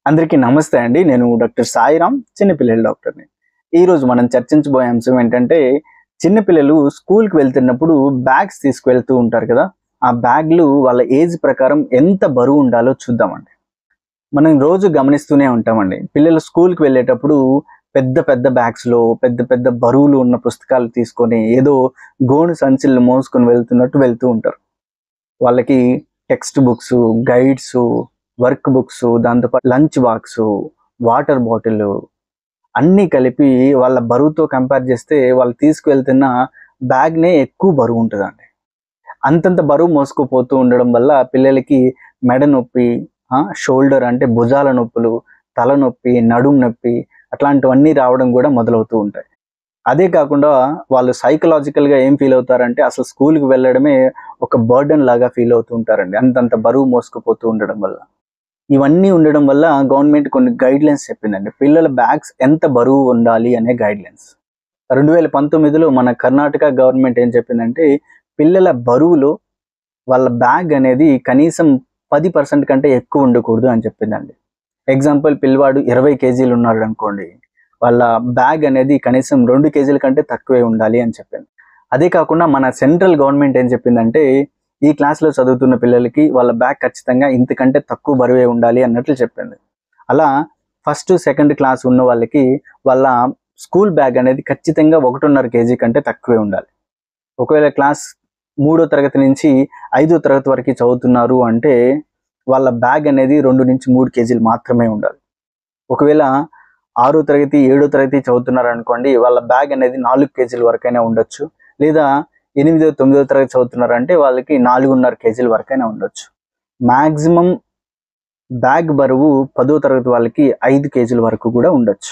అందరికీ నమస్తే అండి నేను డాక్టర్ సాయిరామ్ చిన్నపిల్లల డాక్టర్ని ఈరోజు మనం చర్చించబోయే అంశం ఏంటంటే చిన్నపిల్లలు స్కూల్కి వెళ్తున్నప్పుడు బ్యాగ్స్ తీసుకువెళ్తూ ఉంటారు కదా ఆ బ్యాగ్లు వాళ్ళ ఏజ్ ప్రకారం ఎంత బరువు ఉండాలో చూద్దామండి మనం రోజు గమనిస్తూనే ఉంటామండి పిల్లలు స్కూల్కి వెళ్ళేటప్పుడు పెద్ద పెద్ద బ్యాగ్స్లో పెద్ద పెద్ద బరువులు ఉన్న పుస్తకాలు తీసుకొని ఏదో గోను సంచులు మోసుకొని వెళ్తున్నట్టు వెళ్తూ ఉంటారు వాళ్ళకి text books guides work books దాంతోపాటు లంచ్ బాక్స్ వాటర్ బాటిల్ అన్నీ కలిపి వాళ్ళ బరువుతో కంపేర్ చేస్తే వాళ్ళు తీసుకువెళ్తున్న బ్యాగ్నే ఎక్కువ బరువు ఉంటుందండి అంతంత బరువు మోసుకుపోతూ ఉండడం వల్ల పిల్లలకి మెడ నొప్పి షోల్డర్ అంటే భుజాల నొప్పులు తలనొప్పి నడుము నొప్పి అట్లాంటివన్నీ రావడం కూడా మొదలవుతూ ఉంటాయి అదే కాకుండా వాళ్ళు సైకలాజికల్గా ఏం ఫీల్ అవుతారంటే అసలు స్కూల్కి వెళ్ళడమే ఒక బర్డన్ లాగా ఫీల్ అవుతూ ఉంటారండి అంతంత బరువు మోసుకుపోతూ ఉండడం వల్ల ఇవన్నీ ఉండడం వల్ల గవర్నమెంట్ కొన్ని గైడ్ లైన్స్ చెప్పిందండి పిల్లల బ్యాగ్స్ ఎంత బరువు ఉండాలి అనే గైడ్ లైన్స్ రెండు వేల పంతొమ్మిదిలో మన కర్ణాటక గవర్నమెంట్ ఏం చెప్పిందంటే పిల్లల బరువులో వాళ్ళ బ్యాగ్ అనేది కనీసం పది పర్సెంట్ కంటే ఎక్కువ ఉండకూడదు అని చెప్పిందండి ఎగ్జాంపుల్ పిల్లవాడు ఇరవై కేజీలు ఉన్నాడు అనుకోండి వాళ్ళ బ్యాగ్ అనేది కనీసం రెండు కేజీల కంటే తక్కువే ఉండాలి అని చెప్పింది అదే కాకుండా మన సెంట్రల్ గవర్నమెంట్ ఏం చెప్పిందంటే ఈ క్లాస్లో చదువుతున్న పిల్లలకి వాళ్ళ బ్యాగ్ ఖచ్చితంగా ఇంతకంటే తక్కువ బరువే ఉండాలి అన్నట్లు చెప్పింది అలా ఫస్ట్ సెకండ్ క్లాస్ ఉన్న వాళ్ళకి వాళ్ళ స్కూల్ బ్యాగ్ అనేది ఖచ్చితంగా ఒకటిన్నర కేజీ కంటే తక్కువే ఉండాలి ఒకవేళ క్లాస్ మూడో తరగతి నుంచి ఐదో తరగతి వరకు చదువుతున్నారు అంటే వాళ్ళ బ్యాగ్ అనేది రెండు నుంచి మూడు కేజీలు మాత్రమే ఉండాలి ఒకవేళ ఆరో తరగతి ఏడో తరగతి చదువుతున్నారు అనుకోండి వాళ్ళ బ్యాగ్ అనేది నాలుగు కేజీల వరకైనా ఉండొచ్చు లేదా ఎనిమిదో తొమ్మిదో తరగతి చదువుతున్నారు అంటే వాళ్ళకి నాలుగున్నర కేజీల వరకైనా ఉండొచ్చు మ్యాక్సిమం బ్యాగ్ బరువు పదో తరగతి వాళ్ళకి ఐదు కేజీల వరకు కూడా ఉండొచ్చు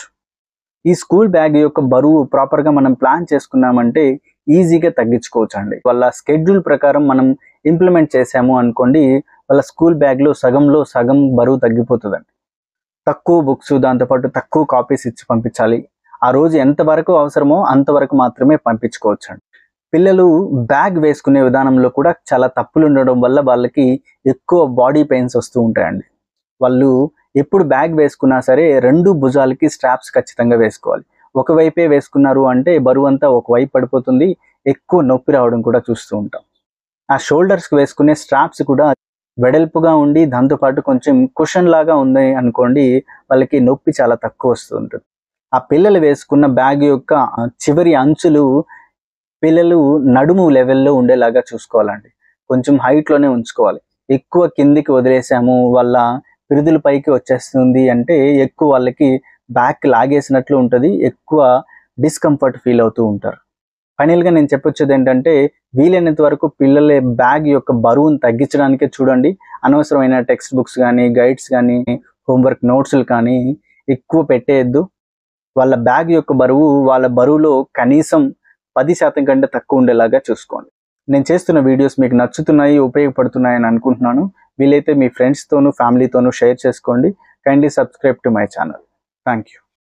ఈ స్కూల్ బ్యాగ్ యొక్క బరువు ప్రాపర్గా మనం ప్లాన్ చేసుకున్నామంటే ఈజీగా తగ్గించుకోవచ్చు అండి వాళ్ళ స్కెడ్యూల్ ప్రకారం మనం ఇంప్లిమెంట్ చేసాము అనుకోండి వాళ్ళ స్కూల్ బ్యాగ్లో సగంలో సగం బరువు తగ్గిపోతుందండి తక్కువ బుక్స్ దాంతోపాటు తక్కువ కాపీస్ ఇచ్చి పంపించాలి ఆ రోజు ఎంతవరకు అవసరమో అంతవరకు మాత్రమే పంపించుకోవచ్చు అండి పిల్లలు బ్యాగ్ వేసుకునే విధానంలో కూడా చాలా తప్పులు ఉండడం వల్ల వాళ్ళకి ఎక్కువ బాడీ పెయిన్స్ వస్తూ ఉంటాయండి వాళ్ళు ఎప్పుడు బ్యాగ్ వేసుకున్నా సరే రెండు భుజాలకి స్ట్రాప్స్ ఖచ్చితంగా వేసుకోవాలి ఒకవైపే వేసుకున్నారు అంటే బరువు అంతా ఒకవైపు పడిపోతుంది ఎక్కువ నొప్పి రావడం కూడా చూస్తూ ఉంటాం ఆ షోల్డర్స్కి వేసుకునే స్ట్రాప్స్ కూడా వెడల్పుగా ఉండి దాంతోపాటు కొంచెం కుషన్ లాగా ఉంది అనుకోండి వాళ్ళకి నొప్పి చాలా తక్కువ వస్తూ ఉంటుంది ఆ పిల్లలు వేసుకున్న బ్యాగ్ యొక్క చివరి అంచులు పిల్లలు నడుము లెవెల్లో ఉండేలాగా చూసుకోవాలండి కొంచెం హైట్లోనే ఉంచుకోవాలి ఎక్కువ కిందికి వదిలేసాము వాళ్ళ పిరుదుల పైకి వచ్చేస్తుంది అంటే ఎక్కువ వాళ్ళకి బ్యాక్ లాగేసినట్లు ఉంటుంది ఎక్కువ డిస్కంఫర్ట్ ఫీల్ అవుతూ ఉంటారు ఫైనల్గా నేను చెప్పొచ్చేది ఏంటంటే వీలైనంత వరకు పిల్లల బ్యాగ్ యొక్క బరువును తగ్గించడానికే చూడండి అనవసరమైన టెక్స్ట్ బుక్స్ కానీ గైడ్స్ కానీ హోంవర్క్ నోట్స్లు కానీ ఎక్కువ పెట్టేయద్దు వాళ్ళ బ్యాగ్ యొక్క బరువు వాళ్ళ బరువులో కనీసం పది శాతం కంటే తక్కువ ఉండేలాగా చూసుకోండి నేను చేస్తున్న వీడియోస్ మీకు నచ్చుతున్నాయి ఉపయోగపడుతున్నాయని అనుకుంటున్నాను వీలైతే మీ ఫ్రెండ్స్తోనూ ఫ్యామిలీతోనూ షేర్ చేసుకోండి kindly subscribe to my channel thank you